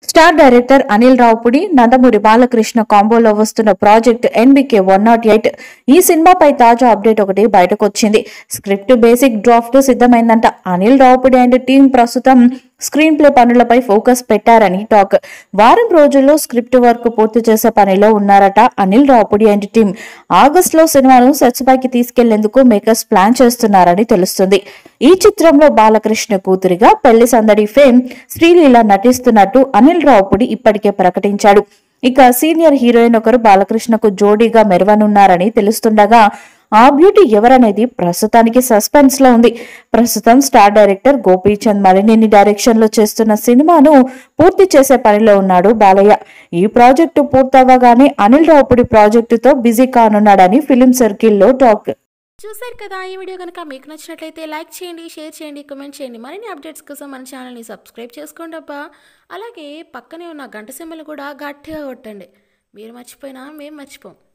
star director Anil Ravipudi Nandamuri Balakrishna కాంబోలో వస్తున్న project NBK one not eight ఈ సినిమాపై తాజా అప్డేట్ ఒకటి బయటకు వచ్చింది స్క్రిప్ట్ బేసిక్ డ్రాఫ్ట్ సిద్ధమైందంట అనిల్ రావుపుడి అండ్ టీం ప్రస్తుతం స్క్రీన్ ప్లే పనులపై ఫోకస్ పెట్టారని టాక్ వారం రోజుల్లో స్క్రిప్ట్ వర్క్ పూర్తి చేసే పనిలో ఉన్నారట Anil Ravipudi and team August లో సినిమాను సెట్స్ పైకి తీసుకెళ్లేందుకు మేకర్స్ ప్లాన్ చేస్తున్నారని తెలుస్తుంది ఈ చిత్రంలో బాలకృష్ణ కూతురిగా పెళ్లి సందడి ఫేమ్ శ్రీలీల నటిస్తున్నట్టు అనిల్ రావుపుడి ఇప్పటికే ప్రకటించాడు ఇక సీనియర్ హీరోయిన్ ఒకరు బాలకృష్ణకు జోడీగా మెరవనున్నారని తెలుస్తుండగా ఆ బ్యూటీ ఎవరనేది ప్రస్తుతానికి సస్పెన్స్ లో ఉంది ప్రస్తుతం star director Gopichand Malineni direction లో చేస్తున్న సినిమాను పూర్తి చేసే పనిలో ఉన్నాడు బాలయ్య ఈ ప్రాజెక్టు పూర్తవగానే అనిల్ రావుపుడి ప్రాజెక్టుతో బిజీ కానున్నాడని ఫిలిం సర్కిల్లో టాక్ చూశారు కదా ఈ వీడియో కనుక మీకు నచ్చినట్లయితే లైక్ చేయండి షేర్ చేయండి కామెంట్ చేయండి మరిన్ని అప్డేట్స్ కోసం మన ఛానల్ని సబ్స్క్రైబ్ చేసుకోండి అబ్బా అలాగే పక్కనే ఉన్న గంట సింబల్ కూడా గట్టిగా కొట్టండి మీరు మర్చిపోయినా మేము మర్చిపోం